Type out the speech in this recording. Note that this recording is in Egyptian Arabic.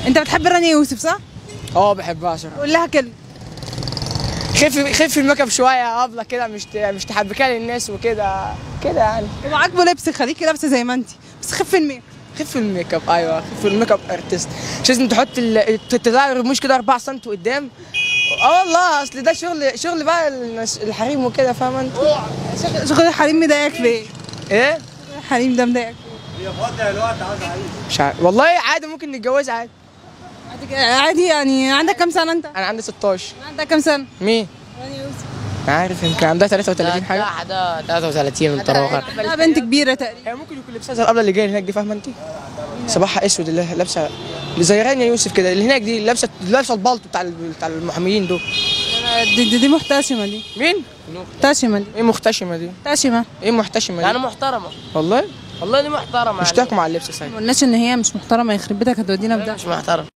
انت بتحب رانيا يوسف صح؟ اه بحبها صراحه قول لها كلمه خف خف الميك اب شويه ابله كده مش ت- مش تحبكها للناس وكده كده يعني هو عاجبه لبسك خليكي لابسه زي ما انت بس خفي الميك خف الميك اب ايوه خف الميك اب ارتست مش لازم تحط ال- تطلع الرموش كده 4 سم قدام اه والله اصل ده شغل شغل بقى الناس- الحريم وكده فاهم انت شغل- شغل الحريم مضايقك في ايه؟ ايه شغل الحريم ده مضايقك مش عارف والله عادي ممكن نتجوز عادي عادي- عادي يعني عندك كام سنه انت؟ انا عندي 16 عندك كام سنه؟ مين رانيا يوسف عارف يمكن عندها 33 حاجه حاجه 33 من طرف عندها بنت كبيره تقريبا هي ممكن يكون لبسها زي القبله اللي جايه هناك دي فاهمه انت صباحها اسود اللي لابسه اللي زي رانيا يوسف كده اللي هناك دي لابسه لابسه البلطو بتاع ال- بتاع المحاميين دول دي, دي, دي محتشمه دي مين محتشمه دي ايه مختشمه دي محتشمه ايه محتشمه يعني دي محترمه والله والله دي محترمه مش يعني. تحكم على اللبس ساعتها ما قلناش ان هي مش محترمه يخرب بيتك هتودينا في ده مش محترمه